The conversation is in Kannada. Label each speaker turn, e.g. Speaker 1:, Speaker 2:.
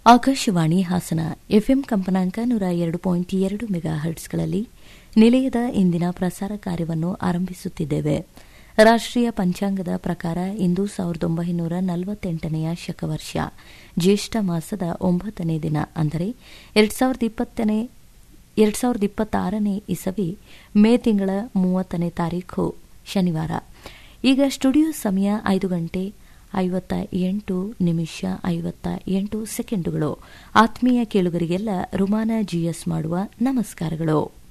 Speaker 1: ಆಕಾಶವಾಣಿ ಹಾಸನ ಎಫ್ಎಂ ಕಂಪನಾಂಕ ನೂರ ಎರಡು ಪಾಯಿಂಟ್ ಎರಡು ಮೆಗಾ ಹರ್ಟ್ಸ್ಗಳಲ್ಲಿ ನಿಲಯದ ಇಂದಿನ ಪ್ರಸಾರ ಕಾರ್ಯವನ್ನು ಆರಂಭಿಸುತ್ತಿದ್ದೇವೆ ರಾಷ್ಟೀಯ ಪಂಚಾಂಗದ ಪ್ರಕಾರ ಇಂದು ಸಾವಿರದ ಒಂಬೈನೂರ ನಲವತ್ತೆಂಟನೆಯ ಶಕವರ್ಷ ಜ್ಯೇಷ್ಠ ಮಾಸದ ಒಂಬತ್ತನೇ ದಿನ ಅಂದರೆ ಎರಡು ಸಾವಿರದ ಇಪ್ಪತ್ತನೇ ಎರಡು ಸಾವಿರದ ಇಪ್ಪತ್ತಾರನೇ ಇಸವಿ ಮೇ ತಿಂಗಳ ಮೂವತ್ತನೇ ತಾರೀಖು ಶನಿವಾರ ಈಗ ಸ್ಟುಡಿಯೋ ಸಮಯ ಐದು ಗಂಟೆ ಐವತ್ತ ಎಂಟು ನಿಮಿಷ ಐವತ್ತ ಎಂಟು ಸೆಕೆಂಡುಗಳು ಆತ್ಮೀಯ ಕೇಳುಗರಿಗೆಲ್ಲ ರುಮಾನ ಜಿಎಸ್ ಮಾಡುವ ನಮಸ್ಕಾರಗಳು